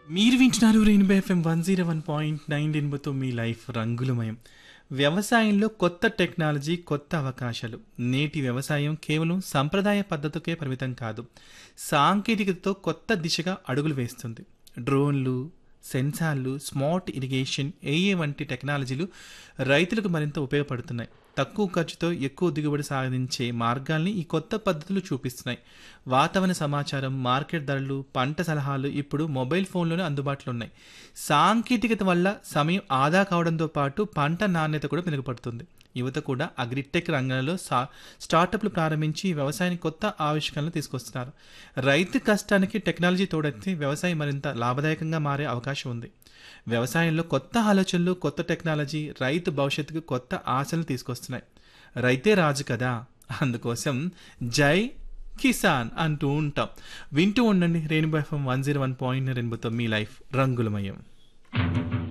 మీరు వింటున్నారు rainbow FM one zero one point nine ఎనిమిదితో మీ లైఫ్ రంగులమయం వ్యవసాయంలో కొత్త టెక్నాలజీ కొత్త అవకాశాలు నేటి వ్యవసాయం కేవలం సంప్రదాయ పద్ధతికే పరిమితం కాదు సాంకేతికతతో కొత్త దిశగా అడుగులు వేస్తుంది డ్రోన్లు సెన్సార్లు స్మార్ట్ ఇరిగేషన్ ఏఏ వంటి టెక్నాలజీలు రైతులకు మరింత ఉపయోగపడుతున్నాయి తక్కువ ఖర్చుతో ఎక్కువ దిగుబడి సాధించే మార్గాల్ని ఈ కొత్త పద్ధతులు చూపిస్తున్నాయి వాతావరణ సమాచారం మార్కెట్ ధరలు పంట సలహాలు ఇప్పుడు మొబైల్ ఫోన్లోనే అందుబాటులో ఉన్నాయి సాంకేతికత వల్ల సమయం ఆదా కావడంతో పాటు పంట నాణ్యత కూడా మెరుగుపడుతుంది యువత కూడా అగ్రిటెక్ రంగంలో సా స్టార్టప్లు ప్రారంభించి వ్యవసాయానికి కొత్త ఆవిష్కరణలు తీసుకొస్తున్నారు రైతు కష్టానికి టెక్నాలజీ తోడెత్తి వ్యవసాయం మరింత లాభదాయకంగా మారే అవకాశం ఉంది వ్యవసాయంలో కొత్త ఆలోచనలు కొత్త టెక్నాలజీ రైతు భవిష్యత్తుకు కొత్త ఆశలు తీసుకొస్తున్నాయి రైతే రాజు కదా అందుకోసం జై కిసాన్ అంటూ ఉంటాం వింటూ ఉండండి rainbow FM one zero one point రెయిన్బోతో మీ లైఫ్ రంగులమయం